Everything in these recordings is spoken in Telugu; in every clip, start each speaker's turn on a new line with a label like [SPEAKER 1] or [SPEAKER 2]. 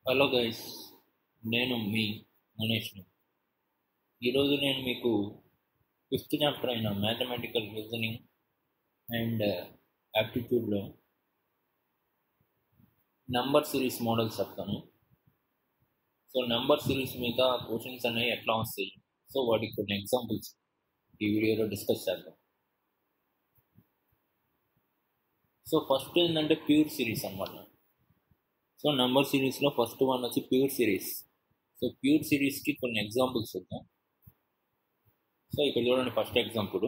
[SPEAKER 1] హలో గైస్ నేను మీ మనీష్ని ఈరోజు నేను మీకు ఫిఫ్త్ చాప్టర్ అయిన మ్యాథమెటికల్ రీజనింగ్ అండ్ యాప్టిట్యూడ్లో నంబర్ సిరీస్ మోడల్ చెప్తాను సో నెంబర్ సిరీస్ మీద క్వశ్చన్స్ అనేవి ఎట్లా వస్తాయి సో వాటికి కొన్ని ఎగ్జాంపుల్స్ ఈ వీడియోలో డిస్కస్ చేద్దాం సో ఫస్ట్ ఏంటంటే ప్యూర్ సిరీస్ అన్నమాట సో నెంబర్ సిరీస్లో ఫస్ట్ వన్ వచ్చి ప్యూర్ సిరీస్ సో ప్యూర్ సిరీస్కి కొన్ని ఎగ్జాంపుల్స్ చూద్దాం సో ఇక్కడ చూడండి first example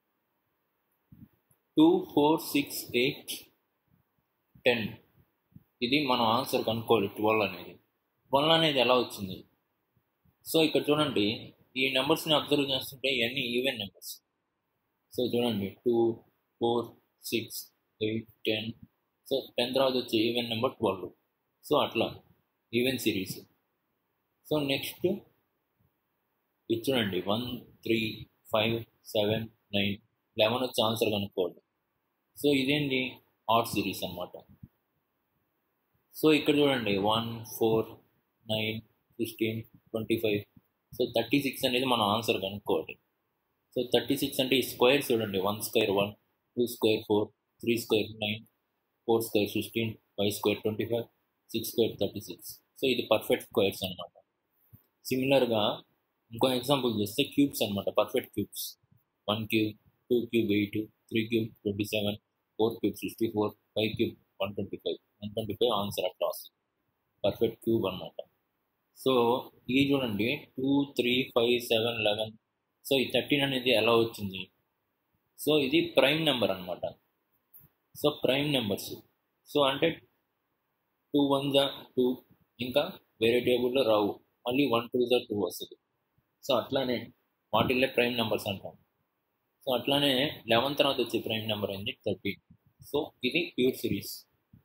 [SPEAKER 1] two four six eight ten ఇది మనం ఆన్సర్ కనుక్కోవాలి ట్వెల్వ్ అనేది ట్వెల్వ్ అనేది ఎలా వచ్చింది సో ఇక్కడ చూడండి ఈ నెంబర్స్ని అబ్జర్వ్ చేస్తుంటే ఇవన్నీ ఈవెన్ నెంబర్స్ సో చూడండి two four six eight ten so ten తర్వాత వచ్చి ఈవెన్ నెంబర్ ట్వెల్వ్ సో అట్లా ఈవెన్ సిరీస్ సో నెక్స్ట్ ఇది చూడండి one three five seven nine eleven వచ్చి ఆన్సర్ కనుక్కోండి సో ఇదేంటి ఆర్ట్ సిరీస్ అనమాట సో ఇక్కడ చూడండి one four nine sixteen twenty five so thirty six అనేది మనం ఆన్సర్ కనుక్కోవాలి సో థర్టీ సిక్స్ అంటే ఈ స్క్వేర్ చూడండి one square one two square four three square nine four square sixteen five square twenty five six square thirty six so ఇది పర్ఫెక్ట్ స్క్వేర్స్ అనమాట సిమిలర్గా ఇంకో ఎగ్జాంపుల్ చేస్తే క్యూబ్స్ అనమాట perfect cubes one cube two cube eight three cube twenty seven four cube sixty four five cube one twenty five one twenty five answer అట్లా వస్తుంది పర్ఫెక్ట్ క్యూబ్ అనమాట సో ఇది చూడండి two three five seven eleven so ఈ థర్టీన్ అనేది ఎలా వచ్చింది సో ఇది ప్రైమ్ నెంబర్ అనమాట సో ప్రైమ్ నెంబర్స్ సో అంటే టూ వన్ జా టూ ఇంకా వేరే టేబుల్లో రావు మళ్ళీ వన్ టూ జా టూ వస్తుంది సో అట్లానే వాటిల్లే ప్రైమ్ నెంబర్స్ అంటాం సో అట్లానే లెవెన్ తర్వాత వచ్చే ప్రైమ్ నెంబర్ అయింది థర్టీ సో ఇది ప్యూర్ సిరీస్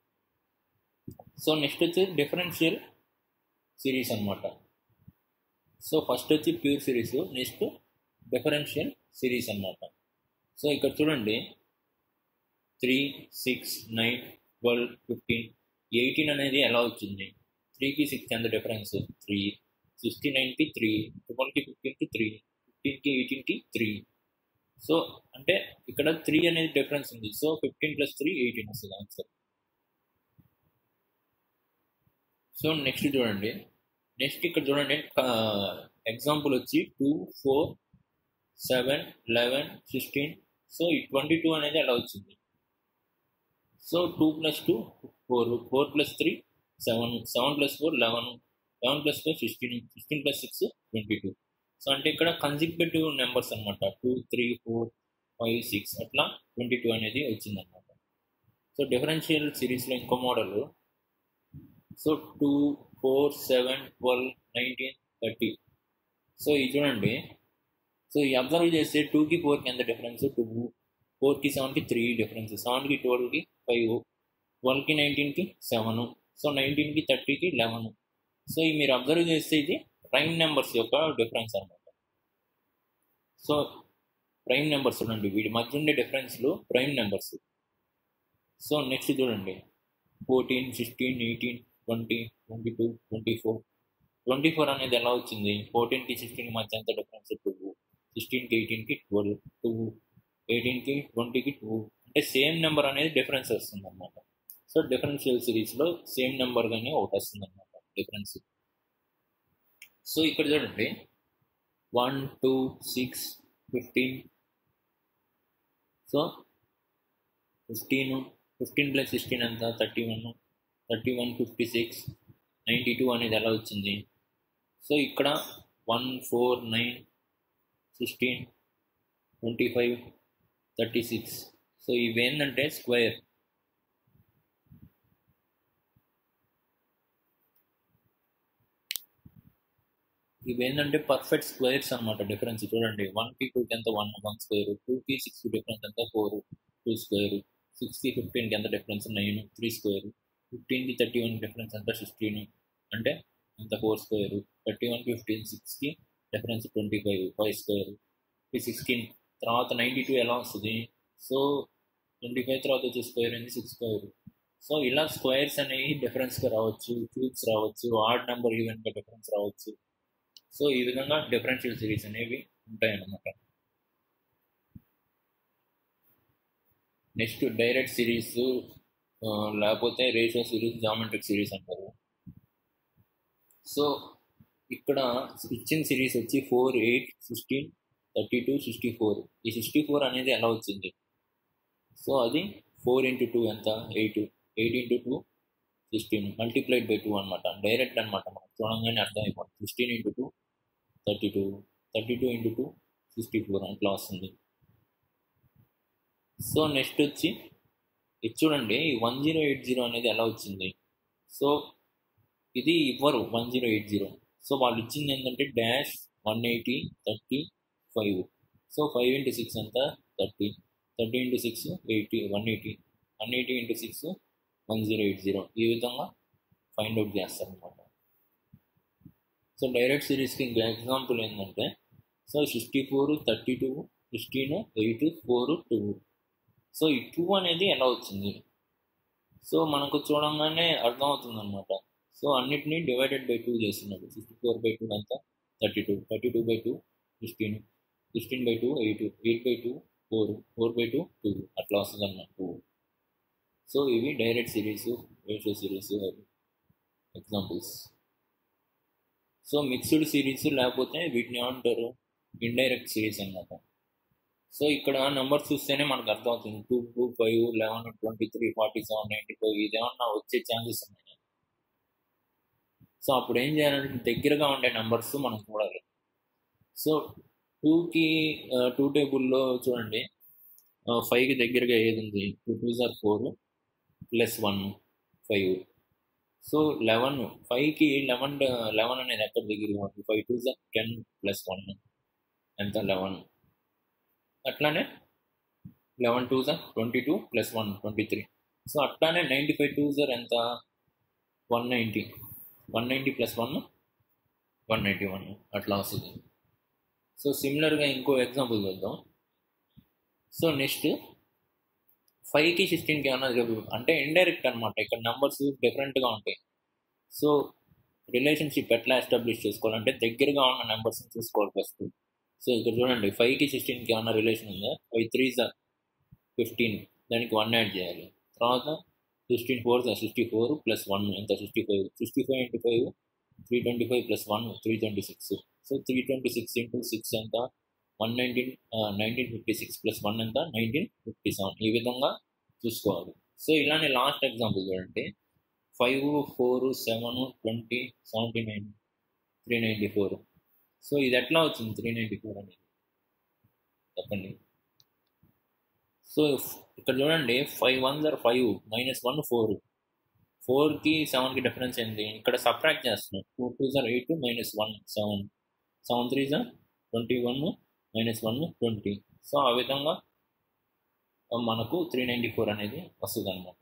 [SPEAKER 1] సో నెక్స్ట్ వచ్చి డిఫరెన్షియల్ సిరీస్ అనమాట సో ఫస్ట్ వచ్చి pure series next differential series అనమాట సో ఇక్కడ చూడండి three six nine twelve fifteen eighteen అనేది ఎలా వచ్చింది త్రీకి సిక్స్ ఎంత డిఫరెన్స్ త్రీ సిక్స్టీ నైన్కి త్రీ ట్వెల్వ్కి ఫిఫ్టీన్కి త్రీ ఫిఫ్టీన్కి ఎయిటీన్కి త్రీ సో అంటే ఇక్కడ త్రీ అనేది డిఫరెన్స్ ఉంది so fifteen plus three eighteen వస్తుంది ఆన్సర్ సో నెక్స్ట్ చూడండి నెక్స్ట్ ఇక్కడ చూడండి ఎగ్జాంపుల్ వచ్చి two four seven eleven sixteen so ఈ ట్వంటీ టూ అనేది ఎలా వచ్చింది so two plus two four four plus three seven seven plus four eleven eleven plus four sixteen sixteen plus six twenty two so అంటే ఇక్కడ కన్సిక్యూటివ్ నెంబర్స్ అనమాట two three four five six అట్లా ట్వంటీ టూ అనేది వచ్చిందనమాట సో డిఫరెన్షియల్ సిరీస్లో ఇంకో model so two four seven twelve nineteen thirty so ఇది చూడండి సో ఈ అబ్జర్వ్ చేస్తే టూకి ఫోర్కి ఎంత డిఫరెన్స్ టూ ఫోర్కి సెవెన్కి త్రీ డిఫరెన్స్ సెవెన్కి ట్వెల్వ్కి ఫైవ్ ట్వెల్వ్కి నైన్టీన్కి సెవెన్ సో నైన్టీన్కి థర్టీకి లెవెన్ సో ఈ మీరు అబ్జర్వ్ చేస్తే ఇది ప్రైమ్ నెంబర్స్ యొక్క డిఫరెన్స్ అనమాట సో ప్రైమ్ నెంబర్స్ చూడండి వీటి మధ్య ఉండే డిఫరెన్స్లు ప్రైమ్ నెంబర్స్ సో నెక్స్ట్ చూడండి fourteen sixteen eighteen twenty twenty two twenty four twenty four అనేది ఎలా వచ్చింది ఫోర్టీన్కి సిక్స్టీన్ మధ్య ఎంత డిఫరెన్స్ టూ సిక్స్టీన్కి ఎయిటీన్కి ట్వెల్వ్ టూ ఎయిటీన్కి ట్వంటీకి టూ అంటే సేమ్ నెంబర్ అనేది డిఫరెన్స్ వస్తుంది అనమాట సో డిఫరెన్షియల్ సిరీస్లో సేమ్ నెంబర్ కానీ ఒకటి వస్తుంది అనమాట డిఫరెన్స్ సో ఇక్కడ చూడండి one two six fifteen so fifteen fifteen plus sixteen ఎంత thirty one thirty one fifty six ninety two అనేది ఎలా వచ్చింది సో ఇక్కడ one four nine sixteen twenty five thirty six so ఇవి ఏంటంటే స్క్వేర్ ఇవి ఏంటంటే పర్ఫెక్ట్ స్క్వేర్స్ అనమాట డిఫరెన్స్ చూడండి వన్కి టూకి ఎంత వన్ వన్ స్క్వేర్ టూకి సిక్స్ డిఫరెన్స్ ఎంత ఫోర్ టూ స్క్వేర్ సిక్స్కి ఫిఫ్టీన్కి ఎంత డిఫరెన్స్ నైన్ త్రీ స్క్వేర్ ఫిఫ్టీన్కి థర్టీ వన్ డిఫరెన్స్ ఎంత సిక్స్టీన్ అంటే ఎంత four square thirty one fifteen సిక్స్కి difference twenty five five square sixteen తర్వాత నైంటీ టూ ఎలా వస్తుంది సో ట్వంటీ ఫైవ్ తర్వాత వచ్చే స్క్వేర్ అయింది సిక్స్ స్క్వేర్ సో ఇలా స్క్వేర్స్ అనేవి డిఫరెన్స్గా రావచ్చు క్యూబ్స్ రావచ్చు ఆడ్ నెంబర్ ఈవెన్గా డిఫరెన్స్ రావచ్చు సో ఈ విధంగా డిఫరెన్షియల్ సిరీస్ అనేవి ఉంటాయన్నమాట నెక్స్ట్ డైరెక్ట్ సిరీస్ లేకపోతే రేషియో సిరీస్ జామెట్రిక్ సిరీస్ అంటారు సో ఇక్కడ ఇచ్చిన సిరీస్ వచ్చి four eight sixteen thirty two sixty four ఈ సిక్స్టీ ఫోర్ అనేది ఎలా వచ్చింది సో అది ఫోర్ ఇంటూ టూ ఎంత eight eight into two sixteen multiplied by two అనమాట డైరెక్ట్ అనమాట మనకు చూడంగానే అర్థమైపోతుంది sixteen into two thirty two thirty two into two sixty four అట్లా వస్తుంది సో నెక్స్ట్ వచ్చి ఇది చూడండి వన్ జీరో ఎయిట్ జీరో అనేది ఎలా వచ్చింది సో ఇది ఇవ్వరు one zero eight zero so వాళ్ళు ఇచ్చింది ఏంటంటే dash one eighty thirty five so five into six ఎంత thirty thirty into six eighty one eighty one eighty into six one zero eight zero ఈ విధంగా ఫైండ్ అవుట్ చేస్తారనమాట సో డైరెక్ట్ సిరీస్కి ఇంకా ఎగ్జాంపుల్ ఏంటంటే so sixty four thirty two sixteen eight four two so ఈ టూ అనేది ఎలా వచ్చింది సో మనకు చూడంగానే అర్థమవుతుంది అనమాట సో అన్నిటినీ డివైడెడ్ బై టూ చేస్తున్నాడు సిక్స్టీ ఫోర్ బై టూ అంతా thirty two thirty two by two sixteen sixteen by two eight eight by two four four by two two అట్లా వస్తుంది అన్నమాట టూ సో ఇవి direct series ratio series examples so mixed series లేకపోతే వీటిని ఏమంటారు ఇండైరెక్ట్ సిరీస్ అన్నమాట సో ఇక్కడ నెంబర్ చూస్తేనే మనకు అర్థమవుతుంది two two five eleven twenty three forty seven ninety five ఇదేమన్నా వచ్చే ఛాన్సెస్ ఉన్నాయి సో అప్పుడు ఏం చేయాలంటే దగ్గరగా ఉండే నెంబర్స్ మనం చూడాలి సో టూకి టూ టేబుల్లో చూడండి ఫైవ్కి దగ్గరగా ఏది ఉంది టూ టూ జార్ four plus one five so eleven ఫైవ్కి లెవెన్ లెవెన్ అనేది ఎక్కడ దగ్గరగా ఉంది ఫైవ్ టూ జార్ టెన్ ప్లస్ వన్ ఎంత లెవెన్ అట్లానే లెవెన్ టూ జార్ twenty two plus one twenty three so అట్లానే నైంటీ ఫైవ్ టూ జార్ ఎంత one ninety one ninety plus one one ninety one అట్లా వస్తుంది సో సిమిలర్గా ఇంకో ఎగ్జాంపుల్ చూద్దాం సో నెక్స్ట్ ఫైవ్కి సిక్స్టీన్కి ఏమన్నా అంటే ఇండైరెక్ట్ అనమాట ఇక్కడ నెంబర్స్ డిఫరెంట్గా ఉంటాయి సో రిలేషన్షిప్ ఎట్లా ఎస్టాబ్లిష్ చేసుకోవాలంటే దగ్గరగా ఉన్న నెంబర్స్ని చూసుకోవాలి ఫస్ట్ సో ఇక్కడ చూడండి ఫైవ్కి సిక్స్టీన్కి ఏమన్నా రిలేషన్ ఉందా ఫైవ్ త్రీ జా ఫిఫ్టీన్ దానికి వన్ యాడ్ చేయాలి తర్వాత sixteen four sixty four plus one ఎంత sixty five sixty five into five three twenty five plus one three twenty six so three twenty six into six ఎంత one nineteen nineteen fifty six plus one ఎంత నైన్టీన్ ఫిఫ్టీ సెవెన్ ఈ విధంగా చూసుకోవాలి సో ఇలానే లాస్ట్ ఎగ్జాంపుల్ చూడండి five four seven twenty seventy nine three ninety four so ఇది ఎట్లా వచ్చింది త్రీ నైంటీ ఫోర్ అనేది చెప్పండి సో ఇక్కడ చూడండి ఫైవ్ వన్ జర్ ఫైవ్ మైనస్ వన్ ఫోర్ ఫోర్కి సెవెన్కి డిఫరెన్స్ ఏంటి ఇక్కడ సబ్ట్రాక్ట్ చేస్తున్నాం టూ టూ జర్ eight minus one seven seven three జర్ twenty one minus one twenty so ఆ విధంగా మనకు త్రీ నైంటీ ఫోర్ అనేది వస్తుంది అనమాట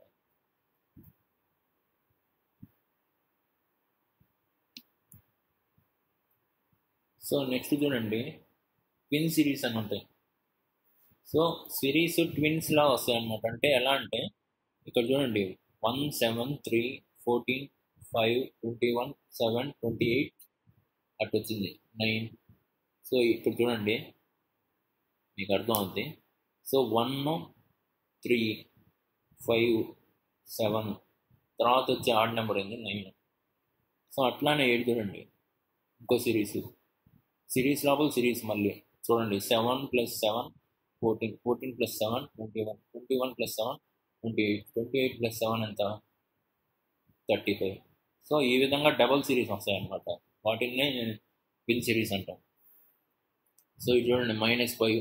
[SPEAKER 1] సో నెక్స్ట్ చూడండి ట్విన్ సిరీస్ అని ఉంటాయి సో సిరీస్ ట్విన్స్లా వస్తాయి అనమాట అంటే ఎలా అంటే ఇక్కడ చూడండి one seven three fourteen five twenty one seven twenty eight అటు వచ్చింది నైన్ సో ఇప్పుడు చూడండి మీకు అర్థం అవుతుంది so one three five seven తర్వాత వచ్చే ఆడ్ నెంబర్ ఏంది నైన్ సో అట్లానే ఏడు చూడండి ఇంకో సిరీస్ సిరీస్ లోపల సిరీస్ మళ్ళీ చూడండి seven plus seven fourteen fourteen plus seven twenty one twenty one plus seven twenty eight twenty eight plus seven ఎంత థర్టీ ఫైవ్ సో ఈ విధంగా డబల్ సిరీస్ వస్తాయి అన్నమాట వాటిని పిన్ సిరీస్ అంటాం సో ఇది చూడండి మైనస్ ఫైవ్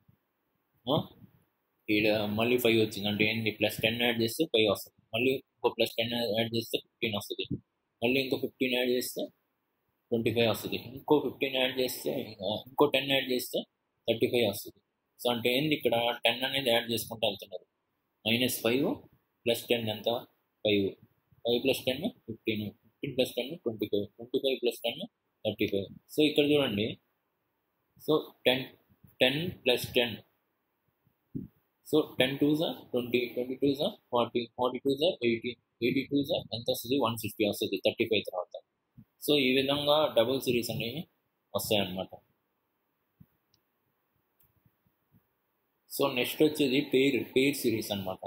[SPEAKER 1] ఇక్కడ మళ్ళీ ఫైవ్ వచ్చింది అంటే ఏంటి ప్లస్ టెన్ యాడ్ చేస్తే ఫైవ్ వస్తుంది మళ్ళీ ఇంకో ప్లస్ టెన్ యాడ్ చేస్తే ఫిఫ్టీన్ వస్తుంది మళ్ళీ ఇంకో ఫిఫ్టీన్ యాడ్ చేస్తే ట్వంటీ ఫైవ్ వస్తుంది ఇంకో ఫిఫ్టీన్ యాడ్ చేస్తే ఇంకో టెన్ యాడ్ చేస్తే థర్టీ ఫైవ్ వస్తుంది సో అంటే ఏంది ఇక్కడ టెన్ అనేది యాడ్ చేసుకుంటూ వెళ్తున్నారు మైనస్ ఫైవ్ ప్లస్ టెన్ ఎంత five five plus ten fifteen fifteen plus ten twenty five twenty five plus ten thirty five so ఇక్కడ చూడండి so ten ten plus ten so ten two జా ట్వంటీ ట్వంటీ టూ జా ఫార్టీ ఫార్టీ టూ జా ఎయిటీ ఎయిటీ టూ జా ఎంత వస్తుంది వన్ ఫిఫ్టీ వస్తుంది థర్టీ ఫైవ్ తర్వాత సో ఈ విధంగా డబుల్ సిరీస్ అనేవి వస్తాయన్నమాట సో నెక్స్ట్ వచ్చేది పేర్ పేర్ సిరీస్ అనమాట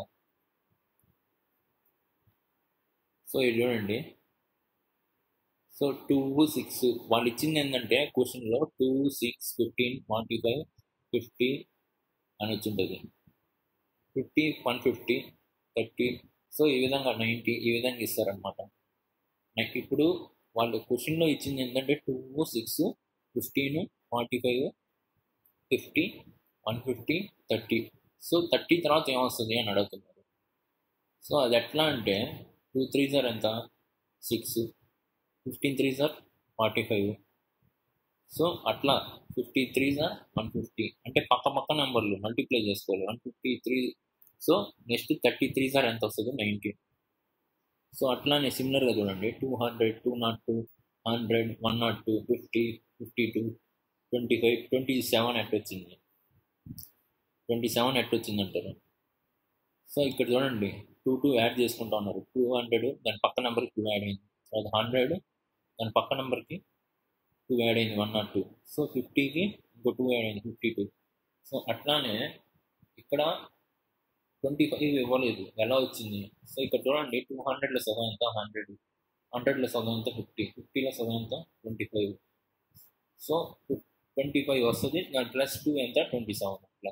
[SPEAKER 1] సో ఇది చూడండి సో టూ సిక్స్ వాళ్ళు ఇచ్చింది ఏంటంటే క్వశ్చన్లో two six fifteen forty five fifty అని వచ్చింటుంది fifty one fifty thirty so ఈ విధంగా నైంటీ ఈ విధంగా ఇస్తారనమాట నాకు ఇప్పుడు వాళ్ళు క్వశ్చన్లో ఇచ్చింది ఏంటంటే two six fifteen forty five ఫిఫ్టీ వన్ ఫిఫ్టీ థర్టీ సో థర్టీ తర్వాత ఏమొస్తుంది అని అడుగుతున్నారు సో అది ఎట్లా అంటే టూ త్రీ సార్ ఎంత సిక్స్ ఫిఫ్టీన్ త్రీ సార్ ఫార్టీ ఫైవ్ సో అట్లా ఫిఫ్టీ త్రీ సార్ వన్ ఫిఫ్టీ అంటే పక్క పక్క నెంబర్లు మల్టిప్లై చేసుకోవాలి one fifty three so next thirty three సార్ ఎంత వస్తుందో నైంటీ సో అట్లానే సిమిలర్గా చూడండి two hundred two nought two hundred one nought two fifty fifty two twenty five twenty seven ఎట్ వచ్చింది ట్వంటీ సెవెన్ ఎట్ వచ్చింది అంటారు సో ఇక్కడ చూడండి టూ టూ యాడ్ చేసుకుంటా ఉన్నారు టూ హండ్రెడ్ దాని పక్క నెంబర్కి టూ యాడ్ అయింది తర్వాత హండ్రెడ్ దాని పక్క నెంబర్కి టూ యాడ్ అయింది వన్ నాట్ టూ సో ఫిఫ్టీకి ఇంకో టూ యాడ్ అయింది ఫిఫ్టీ టూ సో అట్లానే ఇక్కడ ట్వంటీ ఫైవ్ ఇవ్వలేదు ఎలా వచ్చింది సో ఇక్కడ చూడండి టూ హండ్రెడ్లో సగం ఎంత హండ్రెడ్ హండ్రెడ్లో సగం ఎంత ఫిఫ్టీ ఫిఫ్టీలో సగం ఎంత twenty five so twenty five వస్తుంది దాని ప్లస్ టూ ఎంత ట్వంటీ సెవెన్ అట్లా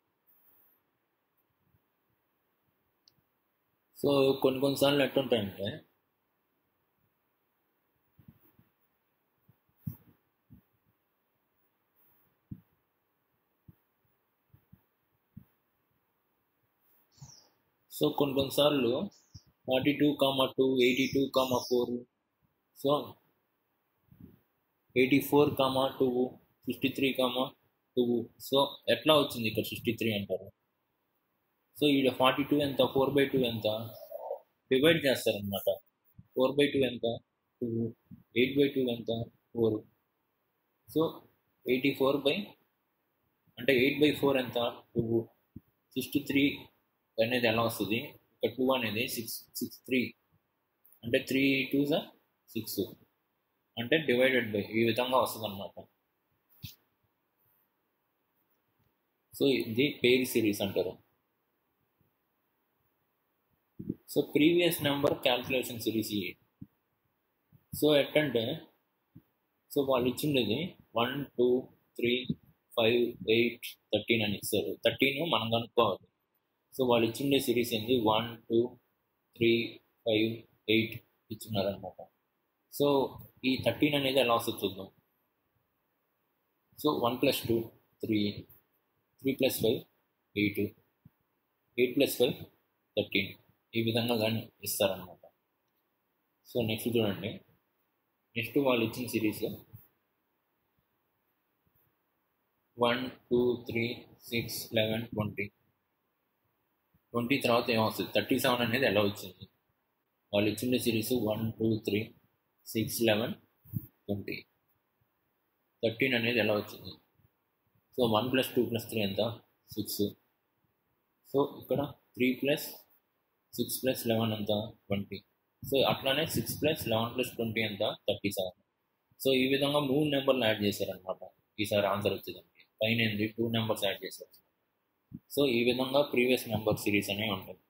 [SPEAKER 1] సో కొన్ని కొన్నిసార్లు ఎట్టుంటాయంటే సో కొన్ని కొన్నిసార్లు forty two comma two eighty two comma four so eighty four comma two sixty three comma two so ఎట్లా వచ్చింది ఇక్కడ సిక్స్టీ త్రీ అంటారు సో ఈడ ఫార్టీ టూ ఎంత ఫోర్ బై టూ ఎంత డివైడ్ చేస్తారనమాట ఫోర్ బై టూ ఎంత టూ ఎయిట్ బై టూ ఎంత four so eighty four by అంటే ఎయిట్ బై ఫోర్ ఎంత టూ సిక్స్టీ త్రీ అనేది ఎలా వస్తుంది ఇక్కడ టూ అనేది సిక్స్ సిక్స్ త్రీ అంటే త్రీ టూ జా సిక్స్ అంటే డివైడెడ్ బై ఈ విధంగా వస్తుంది అనమాట సో ఇది పేర్ సిరీస్ అంటారు so previous number calculation series ఈ సో ఎట్టంటే సో వాళ్ళు ఇచ్చిండేది one two three five eight thirteen అని ఇస్తారు థర్టీన్ మనం కనుక్కోవాలి సో వాళ్ళు ఇచ్చిండే సిరీస్ ఏంది one two three five eight ఇచ్చినారనమాట so ఈ థర్టీన్ అనేది ఎలా వస్తుంది చూద్దాం so one plus two three three plus five eight eight plus five thirteen ఈ విధంగా కానీ ఇస్తారనమాట సో నెక్స్ట్ చూడండి నెక్స్ట్ వాళ్ళు ఇచ్చిన series one two three six eleven twenty twenty తర్వాత ఏమొస్తుంది థర్టీ సెవెన్ అనేది ఎలా వచ్చింది వాళ్ళు ఇచ్చిన series one two three six eleven twenty thirteen అనేది ఎలా వచ్చింది so one plus two plus three ఎంత సిక్స్ సో ఇక్కడ three plus six plus eleven ఎంత ట్వంటీ సో అట్లానే six plus eleven plus twenty ఎంత థర్టీ సెవెన్ సో ఈ విధంగా మూడు నెంబర్లు యాడ్ చేశారనమాట ఈసారి ఆన్సర్ వచ్చేదానికి పైన ఏంది టూ నెంబర్స్ యాడ్ చేశారు సో ఈ విధంగా ప్రీవియస్ నెంబర్ సిరీస్ అనేవి ఉంటుంది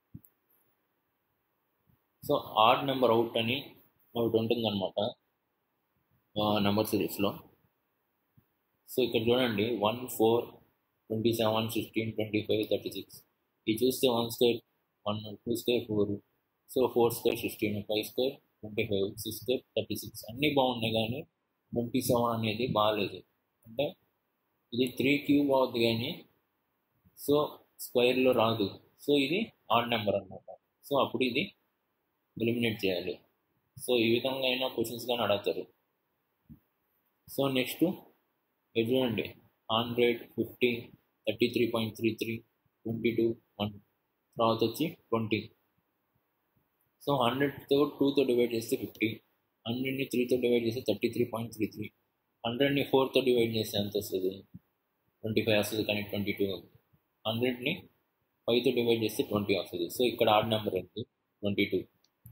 [SPEAKER 1] సో ఆడ్ నెంబర్ అవుట్ అని ఒకటి ఉంటుందన్నమాట నెంబర్ సిరీస్లో సో ఇక్కడ చూడండి one four twenty seven sixteen twenty five thirty six ఇది చూస్తే one square one two square four so four square sixteen five square twenty five six square thirty six అన్నీ బాగున్నాయి కానీ ట్వంటీ సెవెన్ అనేది బాగాలేదు అంటే ఇది త్రీ క్యూబ్ అవుతుంది కానీ సో స్క్వేర్లో రాదు సో ఇది ఆడ్ నెంబర్ అనమాట సో అప్పుడు ఇది ఎలిమినేట్ చేయాలి సో ఈ విధంగా అయినా క్వశ్చన్స్ కానీ అడుగుతారు సో నెక్స్ట్ ఇది చూడండి hundred fifty thirty three point three three twenty two one తర్వాత వచ్చి ట్వంటీ సో హండ్రెడ్తో టూతో డివైడ్ చేస్తే ఫిఫ్టీ హండ్రెడ్ని త్రీతో డివైడ్ చేస్తే thirty three point three three హండ్రెడ్ని ఫోర్తో డివైడ్ చేస్తే ఎంత వస్తుంది ట్వంటీ ఫైవ్ వస్తుంది కానీ ట్వంటీ టూ హండ్రెడ్ని ఫైవ్తో డివైడ్ చేస్తే ట్వంటీ వస్తుంది సో ఇక్కడ ఆడ్ నెంబర్ ఏంటి ట్వంటీ టూ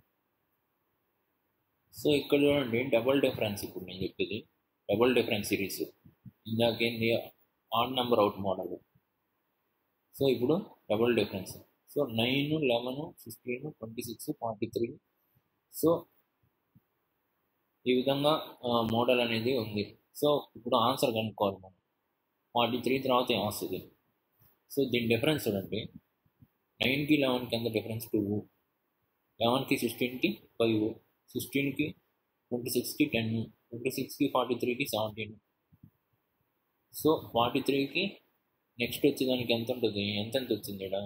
[SPEAKER 1] సో ఇక్కడ చూడండి డబుల్ డిఫరెన్స్ ఇప్పుడు నేను చెప్పేది డబుల్ డిఫరెన్స్ సిరీస్ ఇందాకేంది odd number out model so ఇప్పుడు double difference so nine eleven fifteen twenty six forty three so ఈ విధంగా మోడల్ అనేది ఉంది సో ఇప్పుడు ఆన్సర్ కనుక్కోవాలి మనం ఫార్టీ త్రీ తర్వాత ఏం వస్తుంది సో దీని డిఫరెన్స్ చూడండి నైన్కి లెవెన్కి ఎంత డిఫరెన్స్ టూ లెవెన్కి సిక్స్టీన్కి ఫైవ్ సిక్స్టీన్కి ట్వంటీ సిక్స్కి టెన్ ట్వంటీ సిక్స్కి ఫార్టీ త్రీకి సెవెంటీన్ సో ఫార్టీ త్రీకి నెక్స్ట్ వచ్చేదానికి ఎంత ఉంటుంది ఎంత ఎంత వచ్చింది ఇక్కడ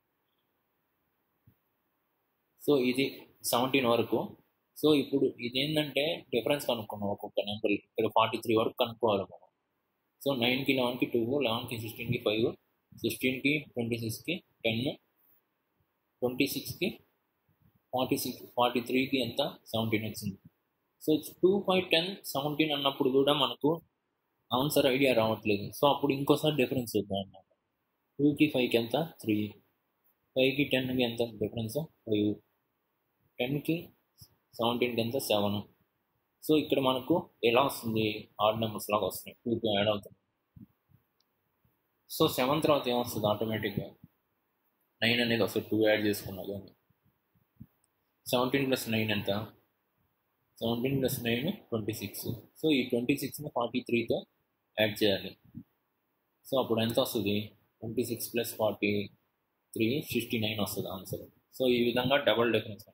[SPEAKER 1] సో ఇది సెవెంటీన్ వరకు సో ఇప్పుడు ఇదేంటంటే డిఫరెన్స్ కనుక్కున్నాం ఒక్కొక్క నెంబర్ ఇక్కడ ఫార్టీ త్రీ వరకు కనుక్కోవాలి మనం సో నైన్కి లెవెన్కి టూ లెవెన్కి సిక్స్టీన్కి ఫైవ్ సిక్స్టీన్కి ట్వంటీ సిక్స్కి టెన్ ట్వంటీ సిక్స్కి ఫార్టీ సిక్స్ ఫార్టీ త్రీకి ఎంత సెవెంటీన్ వచ్చింది so two five ten seventeen అన్నప్పుడు కూడా మనకు ఆన్సర్ ఐడియా రావట్లేదు సో అప్పుడు ఇంకోసారి డిఫరెన్స్ చూద్దాం అన్నమాట టూకి ఫైవ్కి ఎంత త్రీ ఫైవ్కి టెన్కి ఎంత డిఫరెన్స్ ఫైవ్ టెన్కి సెవెంటీన్కి ఎంత సెవెన్ సో ఇక్కడ మనకు ఎలా వస్తుంది ఆడ్ నెంబర్స్ లాగా వస్తున్నాయి టూకి యాడ్ అవుతుంది సో సెవెన్ తర్వాత ఏమొస్తుంది ఆటోమేటిక్గా నైన్ అనేది వస్తుంది టూ యాడ్ చేసుకున్నా కానీ సెవెంటీన్ ప్లస్ నైన్ ఎంత seventeen plus nine twenty six so ఈ ట్వంటీ సిక్స్ని ఫార్టీ త్రీతో యాడ్ చేయాలి సో అప్పుడు ఎంత వస్తుంది twenty six plus forty three sixty nine వస్తుంది ఆన్సర్ సో ఈ విధంగా double difference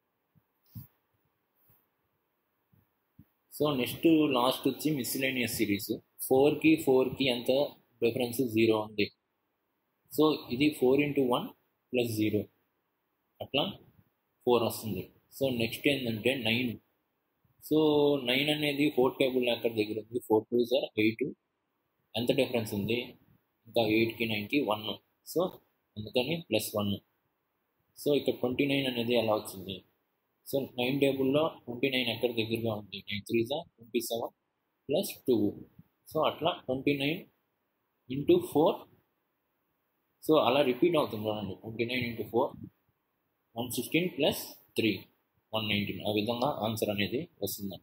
[SPEAKER 1] so next last వచ్చి మిస్లేనియస్ సిరీస్ ఫోర్కి ఫోర్కి ఎంత డిఫరెన్స్ జీరో ఉంది సో ఇది four into one plus zero అట్లా ఫోర్ వస్తుంది సో నెక్స్ట్ ఏంటంటే నైన్ సో నైన్ అనేది ఫోర్ టేబుల్ ఎక్కడ దగ్గర ఉంది ఫోర్ టూ సార్ ఎయిట్ ఎంత డిఫరెన్స్ ఉంది ఇంకా ఎయిట్కి నైన్కి వన్ సో అందుకని ప్లస్ వన్ సో ఇక్కడ ట్వంటీ నైన్ అనేది ఎలా వచ్చింది సో నైన్ టేబుల్లో ట్వంటీ నైన్ ఎక్కడ దగ్గరగా ఉంది నైన్ త్రీ జా twenty seven plus two so అట్లా twenty nine into four so అలా రిపీట్ అవుతుంది చూడండి twenty nine into four one sixteen plus three one nineteen ఆ విధంగా ఆన్సర్ అనేది వస్తుందన్నమాట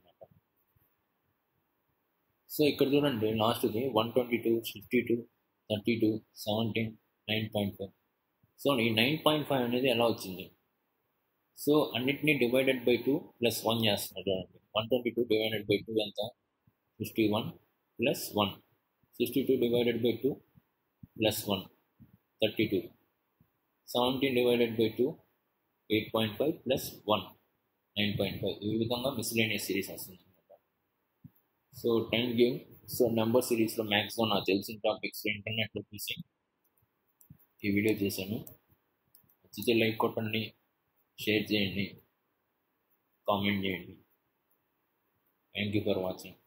[SPEAKER 1] సో ఇక్కడ చూడండి లాస్ట్ది one twenty two fifty two thirty two seventeen nine point five so ఈ నైన్ పాయింట్ ఫైవ్ అనేది ఎలా వచ్చింది సో అన్నిటినీ divided by two plus one చేస్తున్నారు చూడండి one twenty two divided by two ఎంత fifty one plus one sixty two divided by two plus one thirty two seventeen divided by two eight point five plus one nine point five ఈ విధంగా మిస్లేనియస్ సిరీస్ వస్తుంది అనమాట so time game so number సిరీస్లో మ్యాక్సిమం నాకు తెలిసిన టాపిక్స్ ఇంటర్నెట్లో చూసి ఈ వీడియో చేశాను నచ్చితే లైక్ కొట్టండి షేర్ చేయండి కామెంట్ చేయండి థ్యాంక్ యూ ఫర్ వాచింగ్